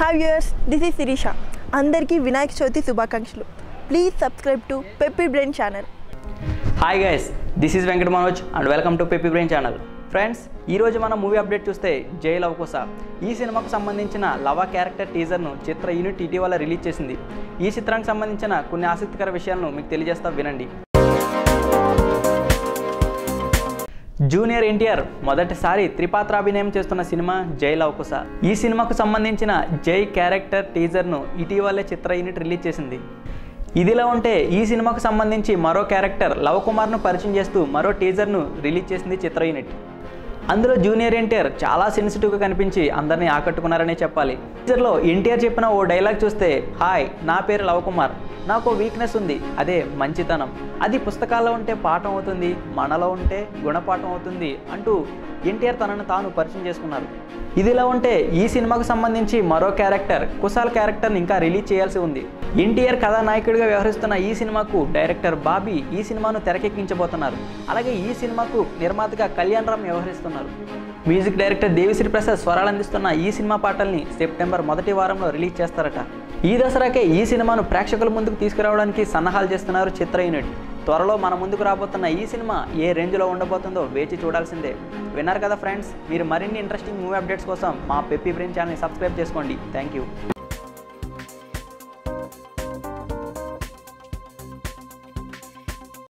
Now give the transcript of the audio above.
hi viewers this is Sirisha అందరికీ వినాయక చవితి శుభాకాంక్షలు please subscribe to peppy brain channel hi guys this is Venkata Manoj and welcome to peppy brain channel friends ఈరోజు మనం movie update చూస్తే జై లవకుశ ఈ సినిమాకు సంబంధించిన లవ క్యారెక్టర్ టీజర్ను చిత్ర యూనిట్ ఇటీవల రిలీజ్ చేసింది ఈ చిత్రానికి సంబంధించిన కొన్ని ఆసక్తికర విషయాలను మీకు తెలియజేస్తా వినండి జూనియర్ ఎన్టీఆర్ మొదటిసారి త్రిపాత్రాభినయం చేస్తున్న సినిమా జై లవకుశ ఈ సినిమాకు సంబంధించిన జై క్యారెక్టర్ టీజర్ను ఇటీవలే చిత్ర యూనిట్ రిలీజ్ చేసింది ఇదిలా ఉంటే ఈ సినిమాకు సంబంధించి మరో క్యారెక్టర్ లవ్ కుమార్ను పరిచయం చేస్తూ మరో టీజర్ను రిలీజ్ చేసింది చిత్ర యూనిట్ అందులో జూనియర్ ఎన్టీఆర్ చాలా సెన్సిటివ్గా కనిపించి అందరినీ ఆకట్టుకున్నారనే చెప్పాలి టీజర్లో ఎన్టీఆర్ చెప్పిన ఓ డైలాగ్ చూస్తే హాయ్ నా పేరు లవ్ కుమార్ నాకు ఓ వీక్నెస్ ఉంది అదే మంచితనం అది పుస్తకాల్లో ఉంటే పాఠం అవుతుంది మనలో ఉంటే గుణపాఠం అవుతుంది అంటూ ఎన్టీఆర్ తనను తాను పరిచయం చేసుకున్నారు ఇదిలా ఉంటే ఈ సినిమాకు సంబంధించి మరో క్యారెక్టర్ కుశాల్ క్యారెక్టర్ని ఇంకా రిలీజ్ చేయాల్సి ఉంది ఎన్టీఆర్ కథానాయకుడిగా వ్యవహరిస్తున్న ఈ సినిమాకు డైరెక్టర్ బాబీ ఈ సినిమాను తెరకెక్కించబోతున్నారు అలాగే ఈ సినిమాకు నిర్మాతగా కళ్యాణ్ రామ్ వ్యవహరిస్తున్నారు మ్యూజిక్ డైరెక్టర్ దేవిశ్రీ ప్రసాద్ స్వరాలు అందిస్తున్న ఈ సినిమా పాటల్ని సెప్టెంబర్ మొదటి వారంలో రిలీజ్ చేస్తారట ఈ దసరాకే ఈ సినిమాను ప్రేక్షకుల ముందుకు తీసుకురావడానికి సన్నాహాలు చేస్తున్నారు చిత్ర యూనిట్ త్వరలో మన ముందుకు రాబోతున్న ఈ సినిమా ఏ రేంజ్లో ఉండబోతుందో వేచి చూడాల్సిందే విన్నారు కదా ఫ్రెండ్స్ మీరు మరిన్ని ఇంట్రెస్టింగ్ మూవీ అప్డేట్స్ కోసం మా పెప్పీ బ్రెయిన్ ఛానల్ని సబ్స్క్రైబ్ చేసుకోండి థ్యాంక్ యూ